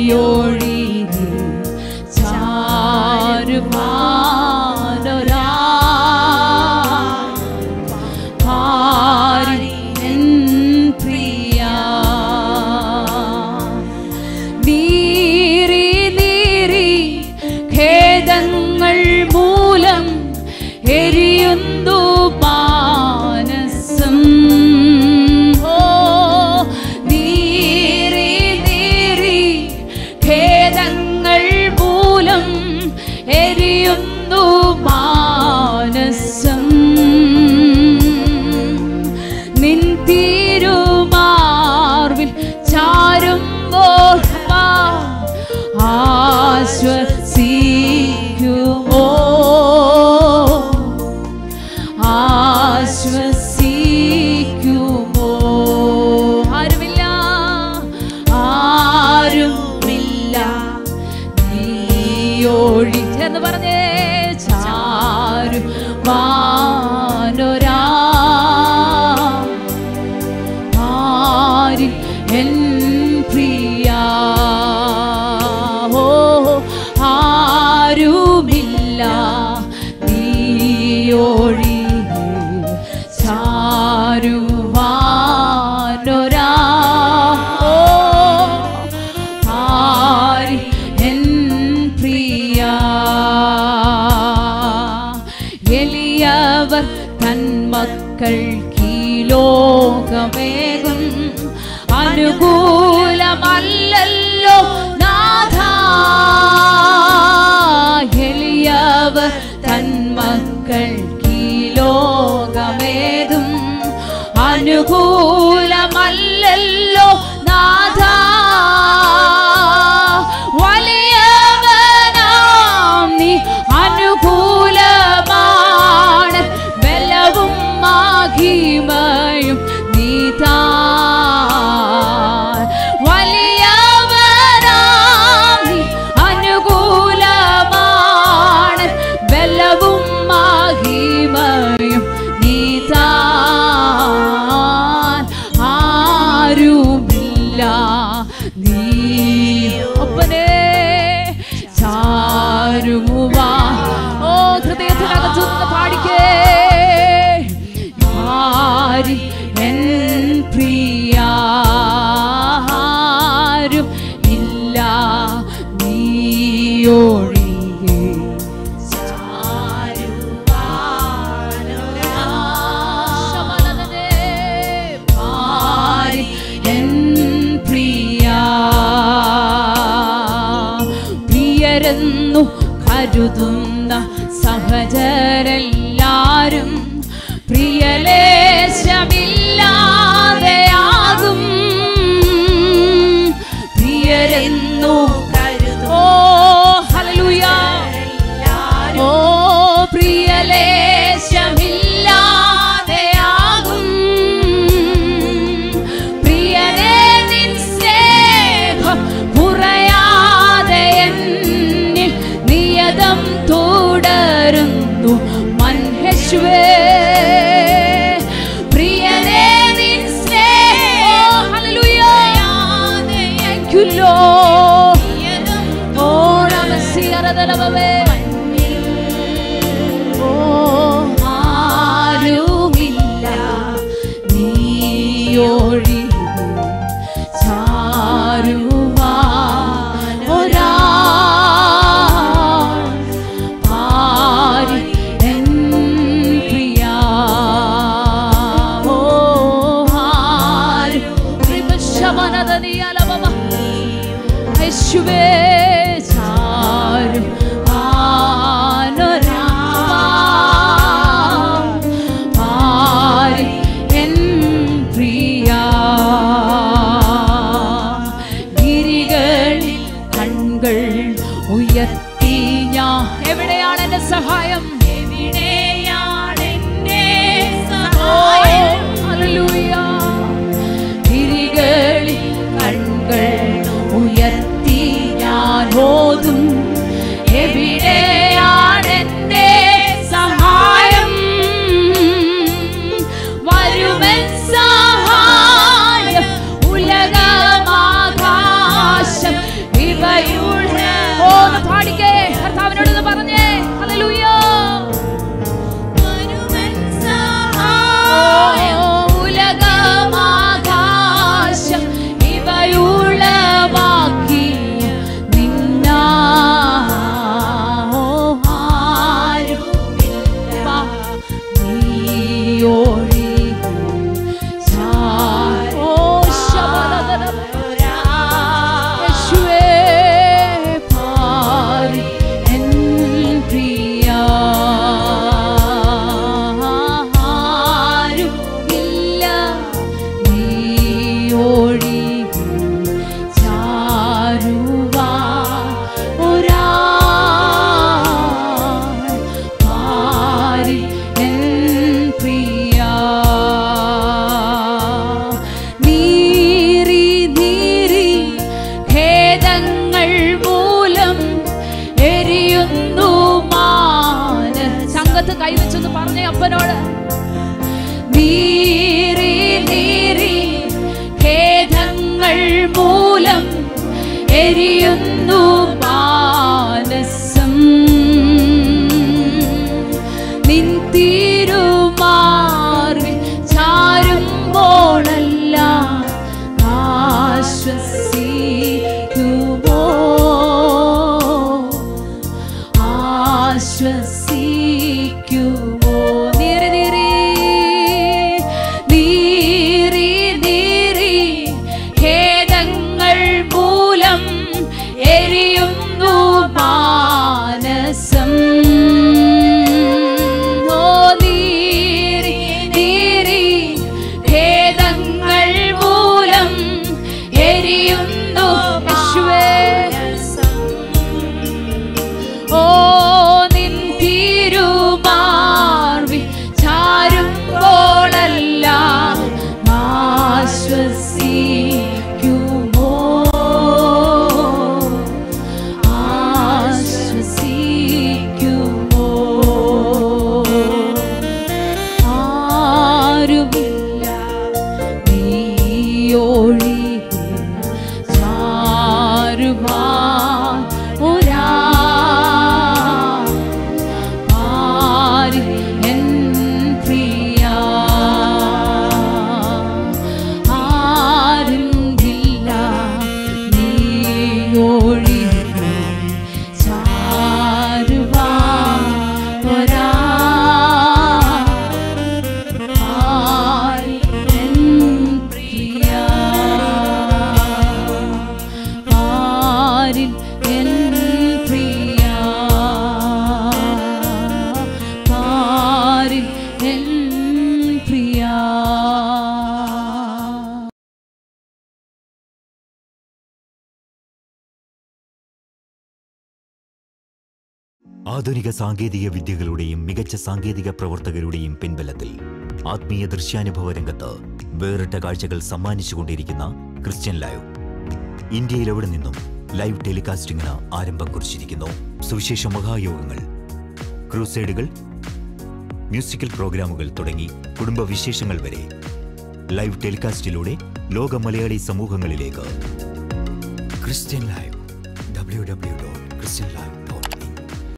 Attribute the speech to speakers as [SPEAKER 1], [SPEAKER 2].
[SPEAKER 1] ചാരുമാനൊരാ ഭാര്യൻ പ്രിയ നീറി നീറി ഖേദങ്ങൾ മൂലം എരിയുന്നു മാനസം ഓ നീറി നീറി ഖേദങ്ങൾ മൂലം എരിയുന്നു മാനസം നിൻ തിരുമാർവിൽ ചാരുമ്പോൾ ആശ്വസിക്കുമോ ആശ്വസിക്കുമോ ആരുമില്ല ആരുമില്ല നീയൊഴി എന്ന് പറഞ്ഞേ ചാരു മാനൊരാ ആരിൽ എൻ പ്രിയ ഓ ആരുമില്ല നീയൊഴി ചാരുവാനൊരാ ഓ ആരിൽ എൻ പ്രിയ എളിയവർ തന്മക്കൾക്ക് ലോകമേകും അനുകൂലമല്ലല്ലോ നാഥ എളിയവർ തന്മക്കൾക്ക് ലോകമേകും അനുകൂലമല്ലല്ലോ നാഥ വലിയവനാം നീ അനുകൂലമാണ് ബലവും മഹിമയും നീതാ വലിയവനാം നീ അനുകൂലമാണ് ബലവും മഹിമയും നീതാ ആരുമില്ല നീ ഒപ്പനേ ചാരുമുവാ ഓ ഹൃദയത്തിനകത്തുനിന്ന് പാടിക്കേ ആരി എൻ പ്രിയ ആരും ഇല്ല നീയൊഴികെ ചാരുവാനൊരാശമനതനെ ആരി എൻ പ്രിയ പ്രിയരെന്നു കരുതുന്ന സഹചരെല്ലാരും പ്രിയലേശമില്ലാതെയാകും പ്രിയരെന്നു ഓ ഹല്ലേലൂയ ഓ പ്രിയലേശമില്ലാതെയാകും പ്രിയനേ നിൻ സ്നേഹം കുറയാതെ എന്നിൽ നിയതം തുടരുന്നു മൻഹേശ്വേ പ്രിയനേ നിൻ സ്നേഹം ഹല്ലേലൂയ Thank you, Lord. ഓ നമസ്കാരതലവേ ഓ ആരുമില്ല നീയൊഴി ചാരുവാൻ ഒരാൾ ആരി എൻ പ്രിയ ഓ ആരും കൃപശമനതനിയലവമ യേശുവേ ചാരും ആനൊരാ ആരി എൻ പ്രിയ ഗിരികളിൽ കൺകൾ ഉയർത്തി ഞാൻ എവിടെയാണ് എന്റെ സഹായം എവിടെയാണ് എന്റെ സഹായം ഹല്ലേലൂയ ഗിരികളിൽ കൺകൾ ഉയർത്തി ഞാൻ ഓതും എവിടെയാണ് എന്റെ സഹായം വരുമൻ സഹായം ഉലകമാകാശം ഇവ വരുവാൻ ഒരാൾ പാരിൽ എൻ പ്രിയ നീറി നീറി ഖേദങ്ങൾ മൂലം എരിയുന്നു മാന സംഘത്ത് കൈവച്ചൊന്ന് പറഞ്ഞേ അപ്പനോട് നീറി നീറി ഖേദങ്ങൾ മൂലം എരിയുന്നു മാനസം നിൻ തിരുമാറിൽ ചാരുമ്പോഴെല്ലാം ആശ്വസിക്കുമോ ആശ്വസിക്കുമോ നീറി നീറി നീറി നീറി ഖേദങ്ങൾ മൂലം എരിയുന്നു മാനസം ഓ നീറി നീറി ഖേദങ്ങൾ മൂലം എരിയുന്നു യേശുവേ ഓ നിൻ തിരുമാർവിൽ ചാരുമ്പോഴെല്ലാം ആശ്വസിക്കുമോ ആശ്വസിക്കുമോ ആരുമില്ല നീയൊഴികെ ചാരുവാൻ ഒരാ പാരിൽ എൻ പ്രിയ ആരുമില്ല നീയൊഴികെ ചാരുവാൻ ഒരാ പാരിൽ എൻ പ്രിയ പാരിൽ എൻ പ്രിയ പാരിൽ എൻ പ്രിയ
[SPEAKER 2] ആധുനിക സാങ്കേതിക വിദ്യകളുടെയും മികച്ച സാങ്കേതിക പ്രവർത്തകരുടെയും പിൻബലത്തിൽ ആത്മീയ ദൃശ്യാനുഭവ രംഗത്ത് വേറിട്ട കാഴ്ചകൾ സമ്മാനിച്ചുകൊണ്ടിരിക്കുന്ന ക്രിസ്ത്യൻ ലൈവ് ഇന്ത്യയിൽ എവിടെ നിന്നും ലൈവ് ടെലികാസ്റ്റിംഗിന് ആരംഭം കുറിച്ചിരിക്കുന്നു സുവിശേഷ മഹായോഗങ്ങൾ ക്രൂസൈഡുകൾ മ്യൂസിക്കൽ പ്രോഗ്രാമുകൾ തുടങ്ങി കുടുംബ വിശേഷങ്ങൾ വരെ ലൈവ് ടെലികാസ്റ്റിലൂടെ ലോക മലയാളി സമൂഹങ്ങളിലേക്ക് Christian live W W dot Christian live